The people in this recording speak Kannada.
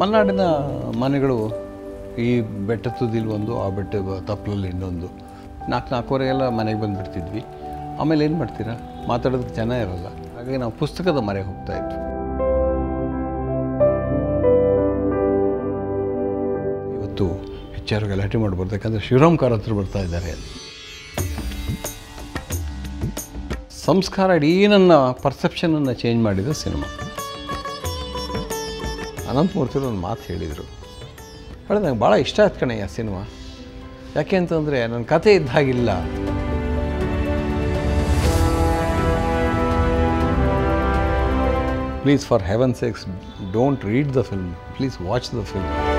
ಮಲೆನಾಡಿನ ಮನೆಗಳು ಈ ಬೆಟ್ಟ ತುದಿಲಿ ಒಂದು ಆ ಬೆಟ್ಟ ತಪ್ಪಲಲ್ಲಿ ಇನ್ನೊಂದು ನಾಲ್ಕು ನಾಲ್ಕೂವರೆಗೆಲ್ಲ ಮನೆಗೆ ಬಂದುಬಿಡ್ತಿದ್ವಿ ಆಮೇಲೆ ಏನು ಮಾಡ್ತೀರಾ ಮಾತಾಡೋದಕ್ಕೆ ಜನ ಇರಲ್ಲ ಹಾಗಾಗಿ ನಾವು ಪುಸ್ತಕದ ಮರೆ ಹೋಗ್ತಾ ಇದ್ವಿ ಇವತ್ತು ಹೆಚ್ಚಾರು ಗಲಾಟೆ ಮಾಡಬಾರ್ದು ಯಾಕಂದರೆ ಶಿವರಾಮ್ ಕಾರ್ ಹತ್ರ ಬರ್ತಾ ಇದ್ದಾರೆ ಸಂಸ್ಕಾರ ಇಡೀ ನನ್ನ ಪರ್ಸೆಪ್ಷನನ್ನು ಚೇಂಜ್ ಮಾಡಿದ ಸಿನಿಮಾ ಅನಂತಮೂರ್ತಿರು ಒಂದು ಮಾತು ಹೇಳಿದರು ಹೇಳಿ ನಂಗೆ ಭಾಳ ಇಷ್ಟ ಆಯ್ತು ಕಣೆ ಆ ಸಿನಿಮಾ ಯಾಕೆ ಅಂತಂದರೆ ನನ್ನ ಕತೆ ಇದ್ದ ಹಾಗಿಲ್ಲ please for heaven sakes don't read the film please watch the film